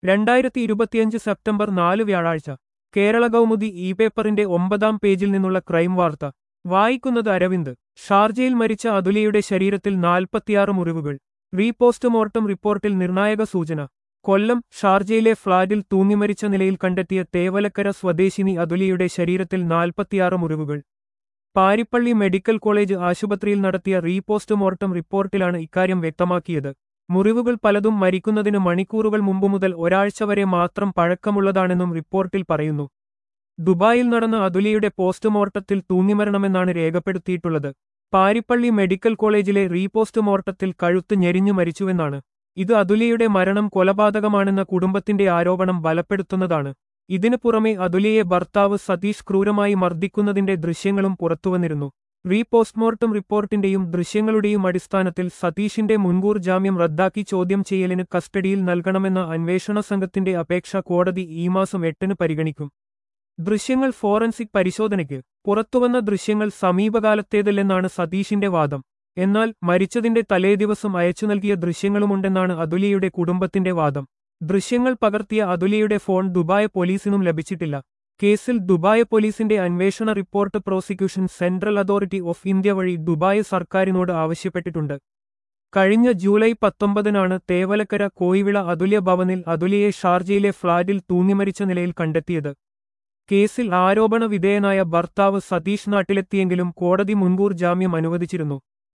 രണ്ടായിരത്തി ഇരുപത്തിയഞ്ച് സെപ്റ്റംബർ നാല് വ്യാഴാഴ്ച കേരള കൗമുദി ഇ പേപ്പറിന്റെ ഒമ്പതാം പേജിൽ നിന്നുള്ള ക്രൈം വാർത്ത വായിക്കുന്നത് അരവിന്ദ് ഷാർജയിൽ മരിച്ച അതുലിയുടെ ശരീരത്തിൽ നാൽപ്പത്തിയാറ് മുറിവുകൾ റീപോസ്റ്റ്മോർട്ടം റിപ്പോർട്ടിൽ നിർണായക സൂചന കൊല്ലം ഷാർജയിലെ ഫ്ളാറ്റിൽ തൂങ്ങിമരിച്ച നിലയിൽ കണ്ടെത്തിയ തേവലക്കര സ്വദേശിനി അതുലിയുടെ ശരീരത്തിൽ നാൽപ്പത്തിയാറ് മുറിവുകൾ പാരിപ്പള്ളി മെഡിക്കൽ കോളേജ് ആശുപത്രിയിൽ നടത്തിയ റീപോസ്റ്റ്മോർട്ടം റിപ്പോർട്ടിലാണ് ഇക്കാര്യം വ്യക്തമാക്കിയത് മുറിവുകൾ പലതും മരിക്കുന്നതിന് മണിക്കൂറുകൾ മുമ്പു മുതൽ ഒരാഴ്ച വരെ മാത്രം പഴക്കമുള്ളതാണെന്നും റിപ്പോർട്ടിൽ പറയുന്നു ദുബായിൽ നടന്ന അതുലിയുടെ പോസ്റ്റ്മോർട്ടത്തിൽ തൂങ്ങിമരണമെന്നാണ് രേഖപ്പെടുത്തിയിട്ടുള്ളത് പാരിപ്പള്ളി മെഡിക്കൽ കോളേജിലെ റീപോസ്റ്റ്മോർട്ടത്തിൽ കഴുത്ത് ഞെരിഞ്ഞു മരിച്ചുവെന്നാണ് ഇത് അതുലിയുടെ മരണം കൊലപാതകമാണെന്ന കുടുംബത്തിന്റെ ആരോപണം ബലപ്പെടുത്തുന്നതാണ് ഇതിനു പുറമെ അതുലിയെ ഭർത്താവ് സതീഷ് ക്രൂരമായി മർദ്ദിക്കുന്നതിന്റെ ദൃശ്യങ്ങളും പുറത്തുവന്നിരുന്നു റീപോസ്റ്റ്മോർട്ടം റിപ്പോർട്ടിന്റെയും ദൃശ്യങ്ങളുടെയും അടിസ്ഥാനത്തിൽ സതീഷിന്റെ മുൻകൂർ ജാമ്യം റദ്ദാക്കി ചോദ്യം ചെയ്യലിന് കസ്റ്റഡിയിൽ നൽകണമെന്ന അന്വേഷണ സംഘത്തിന്റെ അപേക്ഷ കോടതി ഈ മാസം എട്ടിന് പരിഗണിക്കും ദൃശ്യങ്ങൾ ഫോറൻസിക് പരിശോധനയ്ക്ക് പുറത്തുവന്ന ദൃശ്യങ്ങൾ സമീപകാലത്തേതല്ലെന്നാണ് സതീഷിന്റെ വാദം എന്നാൽ മരിച്ചതിന്റെ തലേദിവസം അയച്ചു നൽകിയ ദൃശ്യങ്ങളുമുണ്ടെന്നാണ് അതുലിയുടെ കുടുംബത്തിന്റെ വാദം ദൃശ്യങ്ങൾ പകർത്തിയ അതുലിയുടെ ഫോൺ ദുബായ് പോലീസിനും ലഭിച്ചിട്ടില്ല കേസിൽ ദുബായ് പോലീസിന്റെ അന്വേഷണ report prosecution central authority of India വഴി ദുബായ് സർക്കാരിനോട് ആവശ്യപ്പെട്ടിട്ടുണ്ട് കഴിഞ്ഞ ജൂലൈ പത്തൊമ്പതിനാണ് തേവലക്കര കോയിവിള അതുല്യ ഭവനിൽ അതുലിയെ ഷാർജയിലെ ഫ്ളാറ്റിൽ തൂങ്ങിമരിച്ച നിലയിൽ കണ്ടെത്തിയത് കേസിൽ ആരോപണ വിധേയനായ ഭർത്താവ് സതീഷ് നാട്ടിലെത്തിയെങ്കിലും കോടതി മുൻകൂർ ജാമ്യം അനുവദിച്ചിരുന്നു